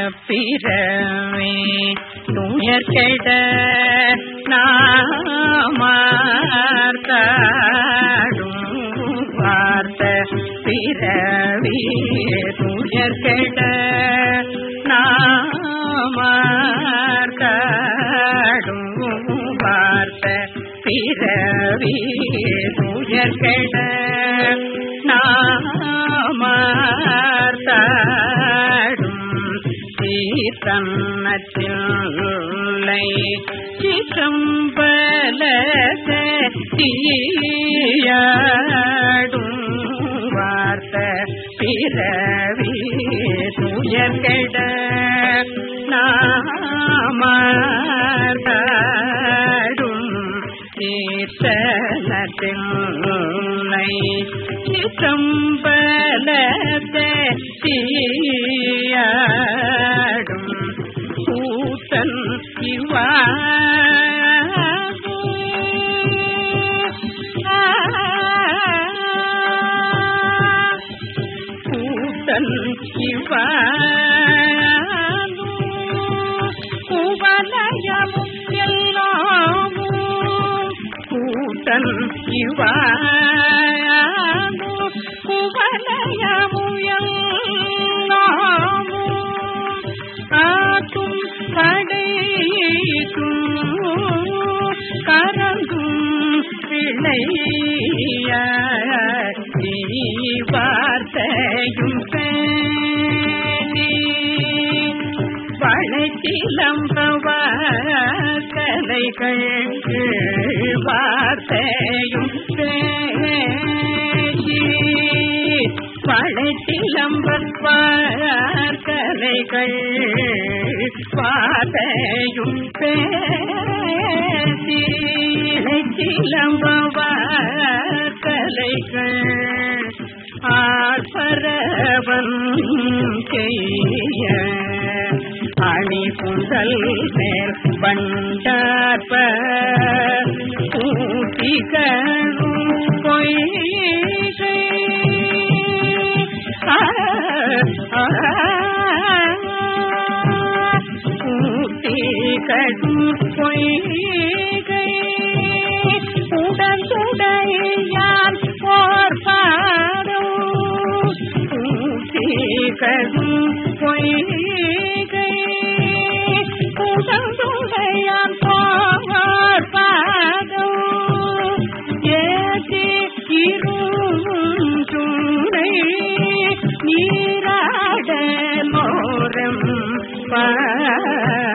பிறவி துயர்கெட நாமார்த்தாடும் பார்த்த பிறவி துயர்கெட நாமார்த்தாடும் பார்த்த பிறவி துயர்கெட நாமார்த்தாடும் தீர்த்தன்னத்தில்லை சிற்றம்பல தீயாடும் வார்த்த பிறவி துயர்கெட நாமார்த்தாடும் தீர்த்தனத்தில்லை சிற்றம்பலத்தை தீயாடும் கூத்தன் இவா கூத்தன் இவா குவலயமும் எல்லாமும் கூத்தன் இவா குவலயமும் எல்லாமும் ஆற்றும் படைக்கும் கரங்கும் பிழைய நீ வார்த்தையும் பேணி வளைக்கிலம்பவ கலைகள் வார்த்தையும் பேசி வளைக்கிலம்பர் கலைகள் வார்த்தையும் பேசி இலம்பவர் கலைகள் ஆர்பரவன் செய்ய அணி புதல் மேல் பண்டார்ப கூட்டிகளும் பொய்கை கூட்டிகளும் பொய்கை உடந்துடையான் போர் பாடும் கூட்டிகளும் பொய்கை உடந்துடையான் போர் பாடும் ஏசி இருந்துணை நீராட மோரம் பாடும்